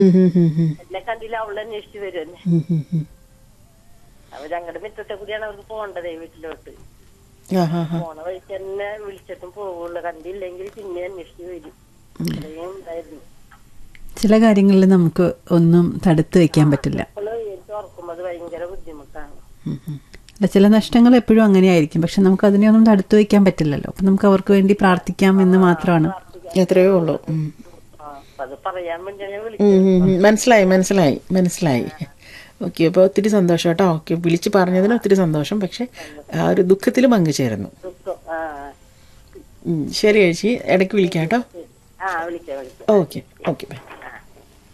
ഉം, ഉം, ഉം, ഉം. എന്നെ കണ്ടില്ല അവളെ അന്വേഷിച്ച് വരും എന്നെ ഉം, ഉം, ഉം. അവർ ഞങ്ങളുടെ മുറ്റത്തെ കൂടിയാണ് അവർക്ക് പോകേണ്ടതേ വീട്ടിലോട്ട് ആ ആ ആ പോണ വഴിക്ക് തന്നെ വിളിച്ചിട്ടും പോവുള്ളൂ കണ്ടില്ലെങ്കിൽ പിന്നെ അന്വേഷിച്ച് വരും അത്രയും ഉണ്ടായിരുന്നു ചില കാര്യങ്ങളിൽ നമുക്ക് ഒന്നും തടുത്തു വെക്കാൻ പറ്റില്ല അപ്പോൾ എനിക്ക് ഓർക്കുമ്പോൾ അത് ഭയങ്കര ബുദ്ധിമുട്ടാണ് ഉം, ഉം. അല്ല ചില നഷ്ടങ്ങൾ എപ്പോഴും അങ്ങനെയായിരിക്കും പക്ഷെ നമുക്ക് അതിനെയൊന്നും തടുത്തു വെക്കാൻ പറ്റില്ലല്ലോ അപ്പം നമുക്ക് അവർക്ക് വേണ്ടി പ്രാർത്ഥിക്കാം എന്ന് മാത്രമാണ് എത്രയോ ഉള്ളൂ ഉം. ആ അപ്പൊ അത് പറയാൻ വേണ്ടിയാണ് ഞാൻ ഉം, വിളിച്ചത് ഉം, ഉം. മനസ്സിലായി മനസ്സിലായി മനസ്സിലായി ഓക്കെ അപ്പോൾ ഒത്തിരി സന്തോഷം കേട്ടോ ഓക്കെ വിളിച്ച് പറഞ്ഞതിന് ഒത്തിരി സന്തോഷം പക്ഷെ ആ ഒരു ദുഃഖത്തിൽ പങ്കുചേരുന്നു ദുഃഖം ആ ഉം, ശരി ചേച്ചി ഇടയ്ക്ക് വിളിക്കാം കേട്ടോ ആ വിളിക്കാം വിളിക്കാം ഓക്കെ ഓക്കെ ബൈ